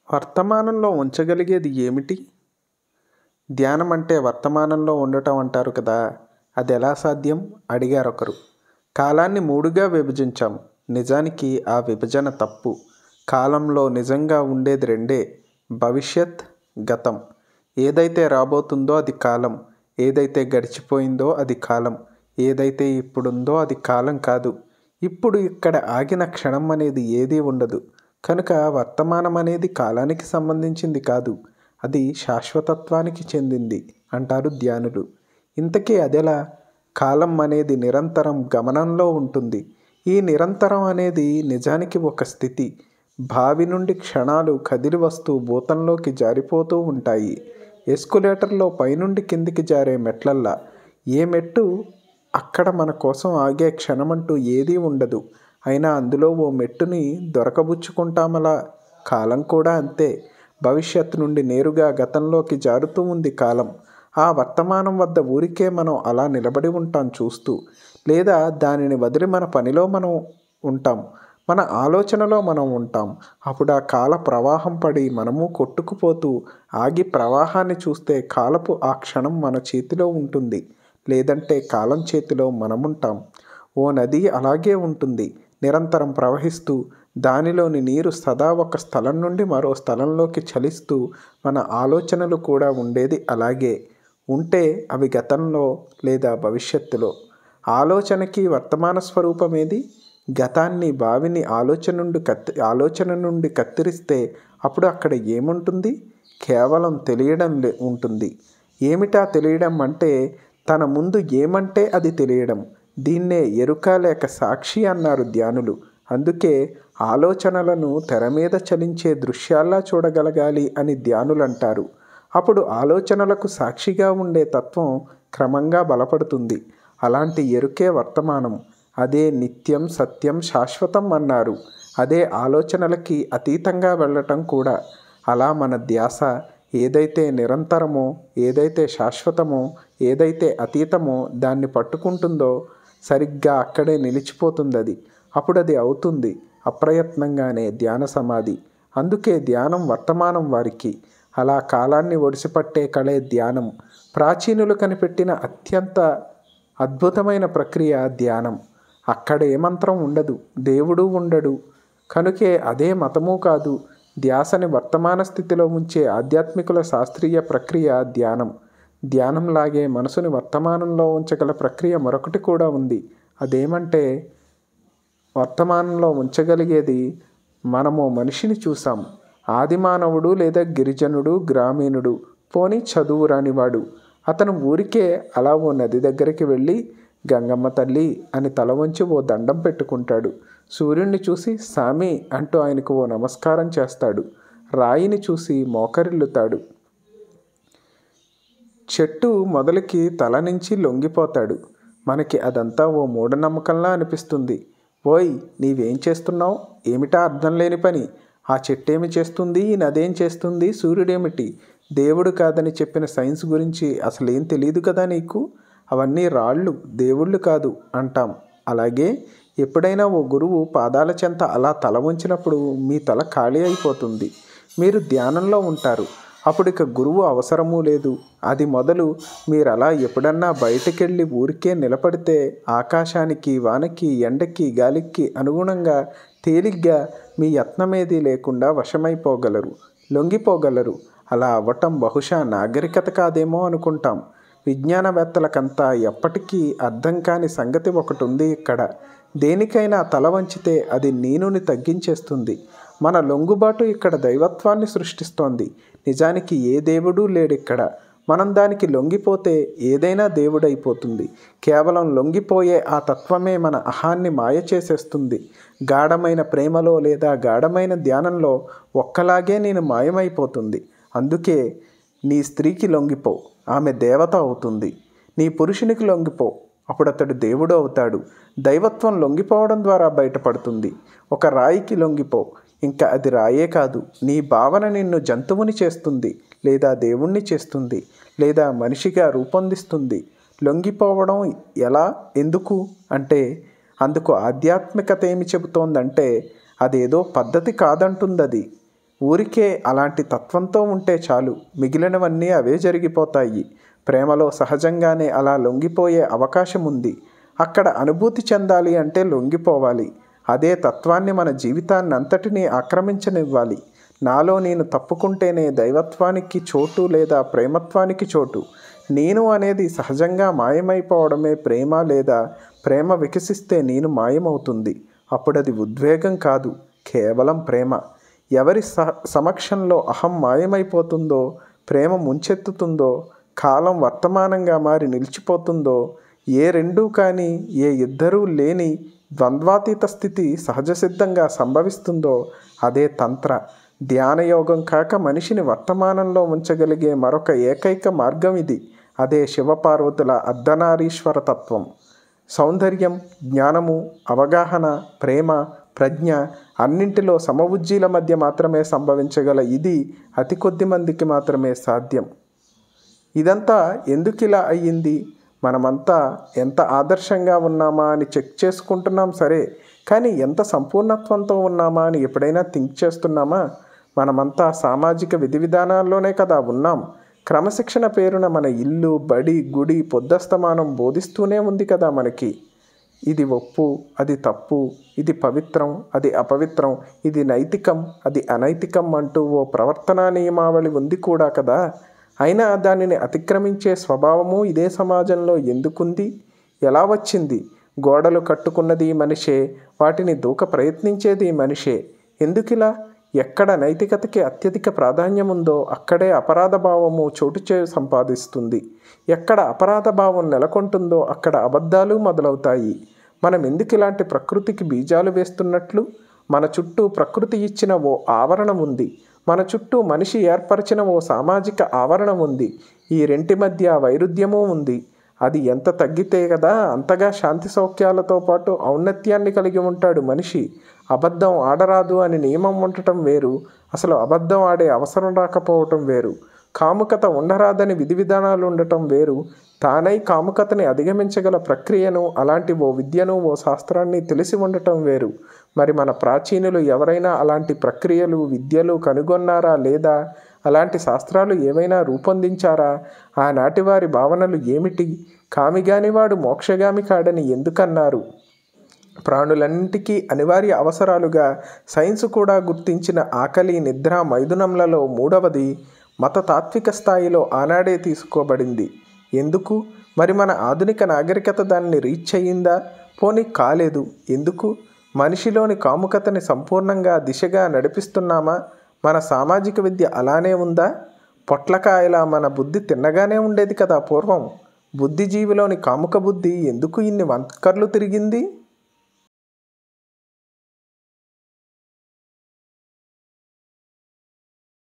వర్తమానంలో ఉంచగలిగేది ఏమిటి ధ్యానం అంటే వర్తమానంలో ఉండటం అంటారు కదా అది ఎలా సాధ్యం అడిగారు ఒకరు కాలాన్ని మూడుగా విభజించాం నిజానికి ఆ విభజన తప్పు కాలంలో నిజంగా ఉండేది రెండే భవిష్యత్ గతం ఏదైతే రాబోతుందో అది కాలం ఏదైతే గడిచిపోయిందో అది కాలం ఏదైతే ఇప్పుడుందో అది కాలం కాదు ఇప్పుడు ఇక్కడ ఆగిన క్షణం అనేది ఏదీ ఉండదు కనుక వర్తమానం అనేది కాలానికి సంబంధించింది కాదు అది శాశ్వతత్వానికి చెందింది అంటారు ధ్యానులు ఇంతకీ అదెలా కాలం అనేది నిరంతరం గమనంలో ఉంటుంది ఈ నిరంతరం అనేది నిజానికి ఒక స్థితి భావి నుండి క్షణాలు కదిలి వస్తూ భూతంలోకి జారిపోతూ ఉంటాయి ఎస్కులేటర్లో పైనుండి కిందికి జారే మెట్లల్లా ఏ మెట్టు అక్కడ మన కోసం ఆగే క్షణమంటూ ఏదీ ఉండదు అయినా అందులో ఓ మెట్టుని దొరకబుచ్చుకుంటామలా కాలం కూడా అంతే భవిష్యత్తు నుండి నేరుగా గతంలోకి జారుతూ ఉంది కాలం ఆ వర్తమానం వద్ద ఊరికే మనం అలా నిలబడి ఉంటాం చూస్తూ లేదా దానిని వదిలి మన పనిలో మనం ఉంటాం మన ఆలోచనలో మనం ఉంటాం అప్పుడు ఆ కాల ప్రవాహం పడి మనము కొట్టుకుపోతూ ఆగి ప్రవాహాన్ని చూస్తే కాలపు ఆ క్షణం మన చేతిలో ఉంటుంది లేదంటే కాలం చేతిలో మనముంటాం ఓ నది అలాగే ఉంటుంది నిరంతరం ప్రవహిస్తూ దానిలోని నీరు సదా ఒక స్థలం నుండి మరో స్థలంలోకి చలిస్తూ మన ఆలోచనలు కూడా ఉండేది అలాగే ఉంటే అవి గతంలో లేదా భవిష్యత్తులో ఆలోచనకి వర్తమాన స్వరూపమేది గతాన్ని భావిని ఆలోచన నుండి కత్తి ఆలోచన నుండి కత్తిరిస్తే అప్పుడు అక్కడ ఏముంటుంది కేవలం తెలియడం ఉంటుంది ఏమిటా తెలియడం అంటే తన ముందు ఏమంటే అది తెలియడం దీన్నే ఎరుక లేక సాక్షి అన్నారు ధ్యానులు అందుకే ఆలోచనలను తెర మీద చలించే దృశ్యాల్లా చూడగలగాలి అని ధ్యానులు అంటారు అప్పుడు ఆలోచనలకు సాక్షిగా ఉండే తత్వం క్రమంగా బలపడుతుంది అలాంటి ఎరుకే వర్తమానం అదే నిత్యం సత్యం శాశ్వతం అన్నారు అదే ఆలోచనలకి అతీతంగా వెళ్ళటం కూడా అలా మన ధ్యాస ఏదైతే నిరంతరమో ఏదైతే శాశ్వతమో ఏదైతే అతీతమో దాన్ని పట్టుకుంటుందో సరిగ్గా అక్కడే నిలిచిపోతుంది అది అప్పుడు అది అవుతుంది అప్రయత్నంగానే ధ్యాన సమాధి అందుకే ధ్యానం వర్తమానం వారికి అలా కాలాన్ని ఒడిసిపట్టే కళే ధ్యానం ప్రాచీనులు కనిపెట్టిన అత్యంత అద్భుతమైన ప్రక్రియ ధ్యానం అక్కడ ఏ మంత్రం ఉండదు దేవుడు ఉండడు కనుకే అదే మతము కాదు ధ్యాసని వర్తమాన స్థితిలో ఉంచే ఆధ్యాత్మికుల శాస్త్రీయ ప్రక్రియ ధ్యానం ధ్యానంలాగే మనసుని వర్తమానంలో ఉంచగల ప్రక్రియ మరొకటి కూడా ఉంది అదేమంటే వర్తమానంలో ఉంచగలిగేది మనము మనిషిని చూసాం ఆదిమానవుడు లేదా గిరిజనుడు గ్రామీణుడు పోని చదువు రానివాడు అతను ఊరికే అలా ఓ నది దగ్గరికి వెళ్ళి గంగమ్మ తల్లి అని తల వంచి ఓ దండం పెట్టుకుంటాడు సూర్యుడిని చూసి సామి అంటూ ఆయనకు ఓ నమస్కారం చేస్తాడు రాయిని చూసి మోకరిల్లుతాడు చెట్టు మొదలకి తల నుంచి లొంగిపోతాడు మనకి అదంతా ఓ మూఢనమ్మకంలా అనిపిస్తుంది ఓయ్ నీవేం చేస్తున్నావు ఏమిటా అర్థం లేని పని ఆ చెట్టేమి చేస్తుంది ఈ నదేం చేస్తుంది సూర్యుడేమిటి దేవుడు కాదని చెప్పిన సైన్స్ గురించి అసలేం తెలియదు కదా నీకు అవన్నీ రాళ్ళు దేవుళ్ళు కాదు అంటాం అలాగే ఎప్పుడైనా ఓ గురువు పాదాల చెంత అలా తల ఉంచినప్పుడు మీ తల ఖాళీ అయిపోతుంది మీరు ధ్యానంలో ఉంటారు అప్పుడు ఇక గురువు అవసరమూ లేదు అది మొదలు మీరు అలా ఎప్పుడన్నా బయటకెళ్ళి ఊరికే నిలబడితే ఆకాశానికి వానకి ఎండకి గాలికి అనుగుణంగా తేలిగ్గా మీ యత్నమేది లేకుండా వశమైపోగలరు లొంగిపోగలరు అలా అవ్వటం బహుశా నాగరికత కాదేమో అనుకుంటాం విజ్ఞానవేత్తలకంతా ఎప్పటికీ అర్థం కాని సంగతి ఒకటి ఉంది ఇక్కడ దేనికైనా తల వంచితే అది నేనుని తగ్గించేస్తుంది మన లొంగుబాటు ఇక్కడ దైవత్వాన్ని సృష్టిస్తోంది నిజానికి ఏ దేవుడూ లేడిక్కడ మనం దానికి లొంగిపోతే ఏదైనా దేవుడైపోతుంది కేవలం లొంగిపోయే ఆ తత్వమే మన అహాన్ని మాయ చేసేస్తుంది గాఢమైన ప్రేమలో లేదా గాఢమైన ధ్యానంలో ఒక్కలాగే నేను మాయమైపోతుంది అందుకే నీ స్త్రీకి లొంగిపో ఆమె దేవత అవుతుంది నీ పురుషునికి లొంగిపో అప్పుడు అతడు దేవుడు అవుతాడు దైవత్వం లొంగిపోవడం ద్వారా బయటపడుతుంది ఒక రాయికి లొంగిపో ఇంకా అది రాయే కాదు నీ భావన నిన్ను జంతువుని చేస్తుంది లేదా దేవుణ్ణి చేస్తుంది లేదా మనిషిగా రూపొందిస్తుంది లొంగిపోవడం ఎలా ఎందుకు అంటే అందుకు ఆధ్యాత్మికత ఏమి చెబుతోందంటే అదేదో పద్ధతి కాదంటుంది అది ఊరికే అలాంటి తత్వంతో ఉంటే చాలు మిగిలినవన్నీ అవే జరిగిపోతాయి ప్రేమలో సహజంగానే అలా లొంగిపోయే అవకాశం ఉంది అక్కడ అనుభూతి చెందాలి అంటే లొంగిపోవాలి అదే తత్వాన్ని మన జీవితాన్ని అంతటినీ ఆక్రమించనివ్వాలి నాలో నేను తప్పుకుంటేనే దైవత్వానికి చోటు లేదా ప్రేమత్వానికి చోటు నేను అనేది సహజంగా మాయమైపోవడమే ప్రేమ లేదా ప్రేమ వికసిస్తే నేను మాయమవుతుంది అప్పుడది ఉద్వేగం కాదు కేవలం ప్రేమ ఎవరి స సమక్షంలో అహం మాయమైపోతుందో ప్రేమ ముంచెత్తుతుందో కాలం వర్తమానంగా మారి నిలిచిపోతుందో ఏ రెండూ కానీ ఏ ఇద్దరూ లేని ద్వంద్వాతీత స్థితి సహజ సిద్ధంగా సంభవిస్తుందో అదే తంత్ర ధ్యానయోగం కాక మనిషిని వర్తమానంలో ఉంచగలిగే మరొక ఏకైక మార్గం ఇది అదే శివపార్వతుల అర్ధనారీశ్వర తత్వం సౌందర్యం జ్ఞానము అవగాహన ప్రేమ ప్రజ్ఞ అన్నింటిలో సమవుజ్జీల మధ్య మాత్రమే సంభవించగల ఇది అతి కొద్ది మందికి మాత్రమే సాధ్యం ఇదంతా ఎందుకు ఇలా అయ్యింది మనమంతా ఎంత ఆదర్శంగా ఉన్నామా అని చెక్ చేసుకుంటున్నాం సరే కానీ ఎంత సంపూర్ణత్వంతో ఉన్నామా అని ఎప్పుడైనా థింక్ చేస్తున్నామా మనమంతా సామాజిక విధి విధానాల్లోనే కదా ఉన్నాం క్రమశిక్షణ పేరున మన ఇల్లు బడి గుడి పొద్దస్తమానం బోధిస్తూనే ఉంది కదా మనకి ఇది ఒప్పు అది తప్పు ఇది పవిత్రం అది అపవిత్రం ఇది నైతికం అది అనైతికం అంటూ ఓ ప్రవర్తనా నియమావళి ఉంది కూడా కదా అయినా దానిని అతిక్రమించే స్వభావము ఇదే సమాజంలో ఎందుకుంది ఎలా వచ్చింది గోడలు కట్టుకున్నది మనిషే వాటిని దూక ప్రయత్నించేది మనిషే ఎందుకిలా ఎక్కడ నైతికతకి అత్యధిక ప్రాధాన్యం ఉందో అక్కడే అపరాధ భావము చోటు చే సంపాదిస్తుంది ఎక్కడ అపరాధ భావం నెలకొంటుందో అక్కడ అబద్ధాలు మొదలవుతాయి మనం ఎందుకు ఇలాంటి ప్రకృతికి బీజాలు వేస్తున్నట్లు మన చుట్టూ ప్రకృతి ఇచ్చిన ఓ ఆవరణ ఉంది మన చుట్టూ మనిషి ఏర్పరిచిన ఓ సామాజిక ఆవరణ ఉంది ఈ రెంటి మధ్య వైరుధ్యము ఉంది అది ఎంత తగ్గితే కదా అంతగా శాంతి సౌఖ్యాలతో పాటు ఔన్నత్యాన్ని కలిగి ఉంటాడు మనిషి అబద్ధం ఆడరాదు అని నియమం ఉండటం వేరు అసలు అబద్ధం ఆడే అవసరం రాకపోవటం వేరు కాముకత ఉండరాదని విధి విధానాలు ఉండటం వేరు తానై కాముకతని అధిగమించగల ప్రక్రియను అలాంటి ఓ విద్యను ఓ శాస్త్రాన్ని తెలిసి ఉండటం వేరు మరి మన ప్రాచీనులు ఎవరైనా అలాంటి ప్రక్రియలు విద్యలు కనుగొన్నారా లేదా అలాంటి శాస్త్రాలు ఏమైనా రూపొందించారా ఆనాటి వారి భావనలు ఏమిటి కామిగానివాడు మోక్షగామి కాడని ఎందుకన్నారు ప్రాణులన్నింటికీ అనివార్య అవసరాలుగా సైన్స్ కూడా గుర్తించిన ఆకలి నిద్ర మైథునంలలో మూడవది మత తాత్విక స్థాయిలో ఆనాడే తీసుకోబడింది ఎందుకు మరి మన ఆధునిక నాగరికత దాన్ని రీచ్ అయ్యిందా పోనీ కాలేదు ఎందుకు మనిషిలోని కాముకతని సంపూర్ణంగా దిశగా నడిపిస్తున్నామా మన సామాజిక విద్య అలానే ఉందా పొట్లకాయలా మన బుద్ధి తిన్నగానే ఉండేది కదా పూర్వం బుద్ధిజీవిలోని కాముక బుద్ధి ఎందుకు ఇన్ని వంకర్లు తిరిగింది